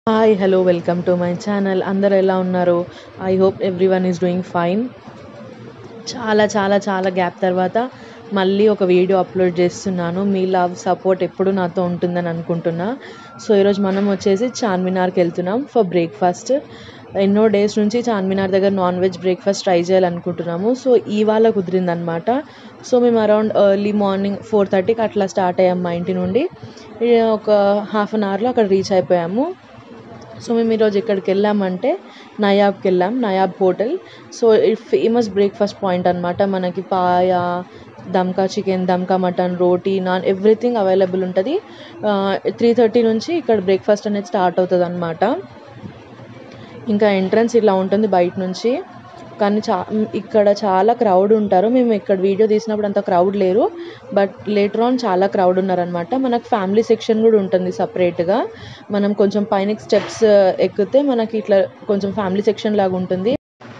hi hello welcome to my channel అందరు ఎలా ఉన్నారు I hope everyone is doing fine చాలా చాలా చాలా గ్యాప్ తర్వాత మళ్ళీ ఒక వీడియో అప్లోడ్ చేస్తున్నాను మీ లవ్ సపోర్ట్ ఎప్పుడు నాతో ఉంటుందని అనుకుంటున్నా సో ఈరోజు మనం వచ్చేసి చార్మినార్కి వెళ్తున్నాం ఫర్ బ్రేక్ఫాస్ట్ ఎన్నో డేస్ నుంచి చార్మినార్ దగ్గర నాన్ వెజ్ బ్రేక్ఫాస్ట్ ట్రై చేయాలనుకుంటున్నాము సో ఇవాళ కుదిరిందనమాట సో మేము అరౌండ్ ఎర్లీ మార్నింగ్ ఫోర్ థర్టీకి అట్లా స్టార్ట్ అయ్యాం మా ఇంటి నుండి ఈ ఒక హాఫ్ అన్ అవర్లో అక్కడ రీచ్ అయిపోయాము సో మేము ఈరోజు ఎక్కడికి వెళ్ళామంటే నయాబ్కి వెళ్ళాం నయాబ్ హోటల్ సో ఈ ఫేమస్ బ్రేక్ఫాస్ట్ పాయింట్ అనమాట మనకి పాయ దమ్కా చికెన్ దమ్కా మటన్ రోటీ నాన్ ఎవ్రీథింగ్ అవైలబుల్ ఉంటుంది త్రీ థర్టీ నుంచి ఇక్కడ బ్రేక్ఫాస్ట్ అనేది స్టార్ట్ అవుతుంది అనమాట ఇంకా ఎంట్రన్స్ ఇలా ఉంటుంది బయట నుంచి కానీ చా ఇక్కడ చాలా క్రౌడ్ ఉంటారు మేము ఇక్కడ వీడియో తీసినప్పుడు అంత క్రౌడ్ లేరు బట్ లేటర్ ఆన్ చాలా క్రౌడ్ ఉన్నారనమాట మనకు ఫ్యామిలీ సెక్షన్ కూడా ఉంటుంది సపరేట్గా మనం కొంచెం పైన స్టెప్స్ ఎక్కితే మనకి ఇట్లా కొంచెం ఫ్యామిలీ సెక్షన్ లాగా ఉంటుంది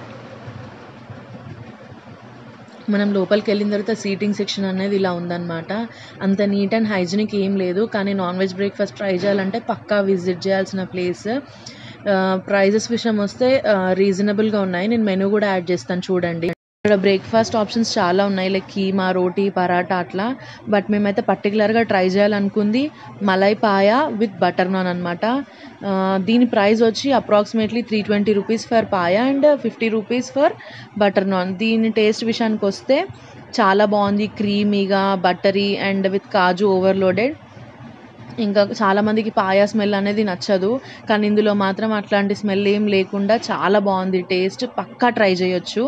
మనం లోపలికి వెళ్ళిన తర్వాత సీటింగ్ సెక్షన్ అనేది ఇలా ఉందన్నమాట అంత నీట్ అండ్ హైజీనిక్ ఏం లేదు కానీ నాన్ వెజ్ బ్రేక్ఫాస్ట్ ట్రై చేయాలంటే పక్కా విజిట్ చేయాల్సిన ప్లేస్ ప్రైజెస్ విషయం వస్తే రీజనబుల్గా ఉన్నాయి నేను మెనూ కూడా యాడ్ చేస్తాను చూడండి ఇక్కడ బ్రేక్ఫాస్ట్ ఆప్షన్స్ చాలా ఉన్నాయి లైక్ కీమా రోటీ పరాటా అట్లా బట్ మేమైతే పర్టికులర్గా ట్రై చేయాలనుకుంది మలై పాయ విత్ బటర్ నాన్ అనమాట దీని ప్రైస్ వచ్చి approximately three twenty rupees for paya and fifty rupees for butter naan దీని టేస్ట్ విషయానికి వస్తే చాలా బాగుంది క్రీమీగా buttery and with kaju overloaded ఇంకా చాలామందికి పాయా స్మెల్ అనేది నచ్చదు కానీ ఇందులో మాత్రం అట్లాంటి స్మెల్ ఏం లేకుండా చాలా బాగుంది టేస్ట్ పక్కా ట్రై చేయొచ్చు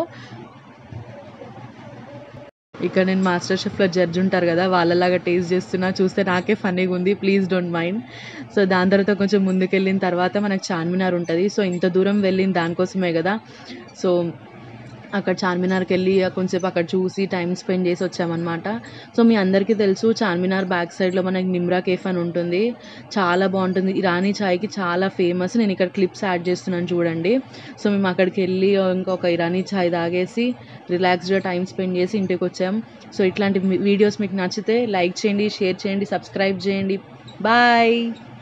ఇక్కడ నేను మాస్టర్ షెఫ్లో జడ్జ్ ఉంటారు కదా వాళ్ళలాగా టేస్ట్ చేస్తున్నా చూస్తే నాకే ఫన్నీగా ఉంది ప్లీజ్ డోంట్ మైండ్ సో దాని తర్వాత కొంచెం ముందుకెళ్ళిన తర్వాత మనకు చార్మినార్ ఉంటుంది సో ఇంత దూరం వెళ్ళిన దానికోసమే కదా సో అక్కడ చార్మినార్కి వెళ్ళి కొంచెంసేపు అక్కడ చూసి టైం స్పెండ్ చేసి వచ్చామన్నమాట సో మీ అందరికీ తెలుసు చార్మినార్ బ్యాక్ సైడ్లో మనకి నిమ్రా కేఫ్ అని ఉంటుంది చాలా బాగుంటుంది ఇరానీ చాయ్కి చాలా ఫేమస్ నేను ఇక్కడ క్లిప్స్ యాడ్ చేస్తున్నాను చూడండి సో మేము అక్కడికి వెళ్ళి ఇంకొక ఇరానీ చాయ్ తాగేసి రిలాక్స్డ్గా టైం స్పెండ్ చేసి ఇంటికి వచ్చాం సో ఇట్లాంటి వీడియోస్ మీకు నచ్చితే లైక్ చేయండి షేర్ చేయండి సబ్స్క్రైబ్ చేయండి బాయ్